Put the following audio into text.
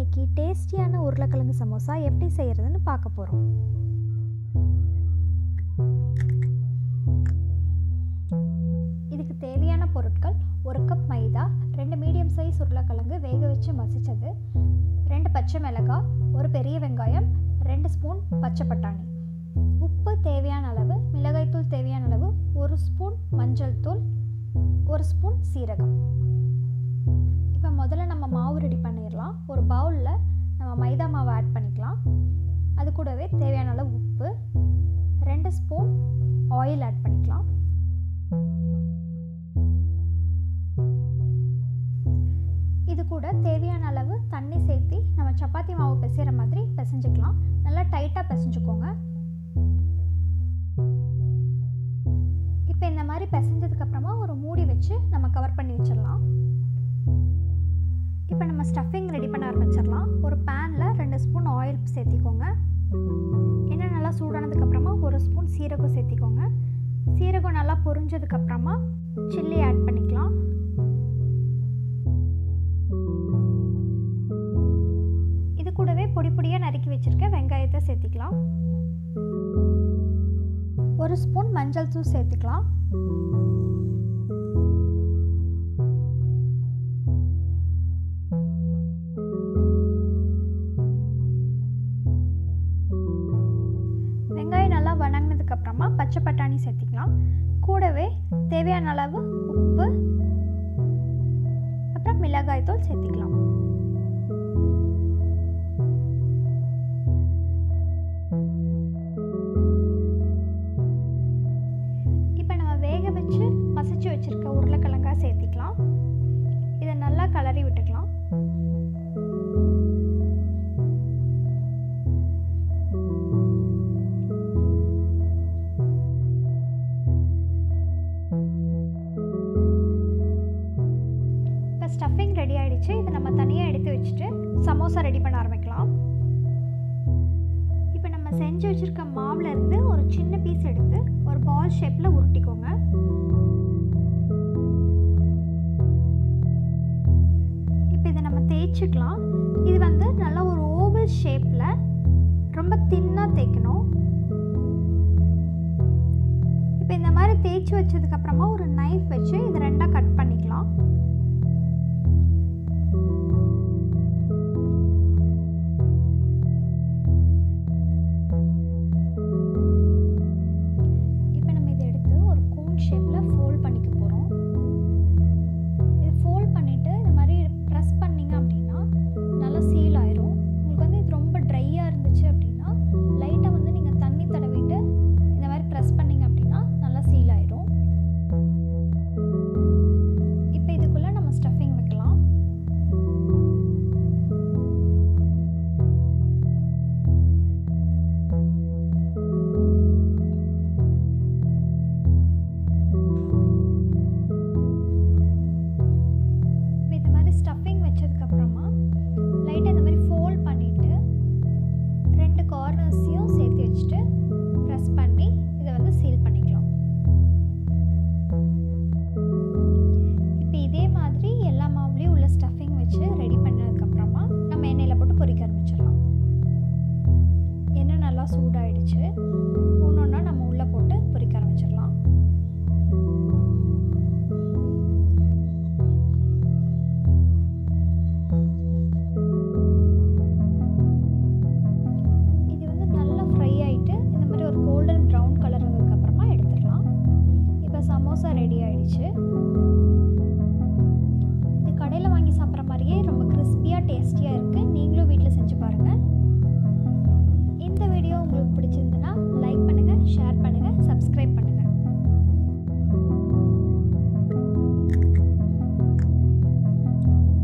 இன்னைக்கு டேஸ்டியான உருளைக்கிழங்கு சமோசா எப்படி செய்கிறதுன்னு பார்க்க போகிறோம் இதுக்கு தேவையான பொருட்கள் ஒரு கப் மைதா ரெண்டு மீடியம் சைஸ் உருளைக்கிழங்கு வேக வச்சு மசிச்சது ரெண்டு பச்சை மிளகாய் ஒரு பெரிய வெங்காயம் ரெண்டு ஸ்பூன் பச்சை பட்டாணி உப்பு தேவையான அளவு மிளகாய்த்தூள் தேவையான அளவு ஒரு ஸ்பூன் மஞ்சள் தூள் ஒரு ஸ்பூன் சீரகம் இப்போ முதல்ல நம்ம மாவு ரெடி பண்ணிடலாம் ஒரு பவுலில் நம்ம மைதா மாவை ஆட் பண்ணிக்கலாம் அது கூடவே தேவையான அளவு உப்பு ரெண்டு ஸ்பூன் ஆயில் ஆட் பண்ணிக்கலாம் இது கூட தேவையான அளவு தண்ணி சேர்த்து நம்ம சப்பாத்தி மாவு பிசைகிற மாதிரி பிசைஞ்சுக்கலாம் நல்லா டைட்டாக பிசைஞ்சுக்கோங்க இப்போ இந்த மாதிரி பிசைஞ்சதுக்கப்புறமா ஒரு மூடி வச்சு நம்ம கவர் பண்ணி வச்சிடலாம் இப்போ நம்ம ஸ்டஃபிங் ரெடி பண்ண ஆரம்பிச்சிடலாம் ஒரு பேனில் ரெண்டு ஸ்பூன் ஆயில் சேர்த்திக்கோங்க எண்ணெய் நல்லா சூடானதுக்கப்புறமா ஒரு ஸ்பூன் சீரகம் சேர்த்திக்கோங்க சீரகம் நல்லா பொரிஞ்சதுக்கப்புறமா சில்லி ஆட் பண்ணிக்கலாம் இது கூடவே பொடி பொடியாக நறுக்கி வச்சுருக்க வெங்காயத்தை சேர்த்திக்கலாம் ஒரு ஸ்பூன் மஞ்சள் தூள் சேர்த்துக்கலாம் வெங்காயம் நல்லா வணங்கினதுக்கு அப்புறமா பச்சை பட்டாணி சேர்த்திக்கலாம் கூடவே தேவையான அளவு உப்பு அப்புறம் மிளகாய் தூள் சேர்த்திக்கலாம் இப்போ நம்ம வேக வச்சு மசிச்சு வச்சிருக்க உருளைக்கிழங்கா சேர்த்திக்கலாம் இதை நல்லா கலரி விட்டுக்கலாம் இப்போ ஸ்டஃபிங் ரெடி ஆயிடுச்சு இதை நம்ம தனியாக எடுத்து வச்சுட்டு சமோசா ரெடி பண்ண ஆரம்பிக்கலாம் இப்போ நம்ம செஞ்சு வச்சுருக்க மாவுல இருந்து ஒரு சின்ன பீஸ் எடுத்து ஒரு பால் ஷேப்பில் உருட்டிக்கோங்க இப்போ இதை நம்ம தேய்ச்சிக்கலாம் இது வந்து நல்லா ஒரு ஓவல் ஷேப்பில் ரொம்ப தின்னாக தேய்க்கணும் இப்போ இந்த மாதிரி தேய்ச்சி வச்சதுக்கப்புறமா ஒரு நைஃப் வச்சு இதை ரெண்டாக கட் பண்ணிக்கலாம் இப்போ நம்ம இதை எடுத்து ஒரு கோன் ஷேப்பில் ஃபோல்ட் பண்ணிக்க போகிறோம் இதை ஃபோல்ட் பண்ணிவிட்டு இந்த மாதிரி ப்ரெஸ் பண்ணிங்க அப்படின்னா நல்லா சீல் ஆயிரும் உங்களுக்கு வந்து இது ரொம்ப ட்ரையாக இருந்துச்சு அப்படின்னா லைட்டாக வந்து நீங்கள் தண்ணி தடவிட்டு இந்த மாதிரி ப்ரெஸ் பண்ணிங்க அப்படின்னா நல்லா சீல் ஆயிரும் இப்போ இதுக்குள்ளே நம்ம ஸ்டஃபிங் வைக்கலாம் இப்போ இந்த மாதிரி ஸ்டஃபிங் வச்சதுக்கப்புறமா லைட்டாக இந்த மாதிரி ஃபோல்ட் பண்ணிவிட்டு ரெண்டு கார்னர்ஸையும் சேர்த்து வச்சுட்டு ப்ரெஸ் பண்ணி இதை வந்து சீல் பண்ணிக்கலாம் இப்போ இதே மாதிரி எல்லா மாவுலேயும் உள்ள ஸ்டஃபிங் வச்சு ரெடி பண்ணதுக்கப்புறமா நம்ம எண்ணெயில் போட்டு பொரிக்க ஆரம்பிச்சிடலாம் எண்ணெய் நல்லா சூடாயிடுச்சு ஒன்று ஒன்றா நம்ம உள்ளே போட்டு பொரிக்க ஆரம்பிச்சிடலாம் இது வந்து நல்லா ஃப்ரை ஆகிட்டு இந்த மாதிரி ஒரு கோல்டன் ப்ரௌன் கலர் வந்ததுக்கப்புறமா எடுத்துடலாம் இப்போ சமோசா ரெடி ஆயிடுச்சு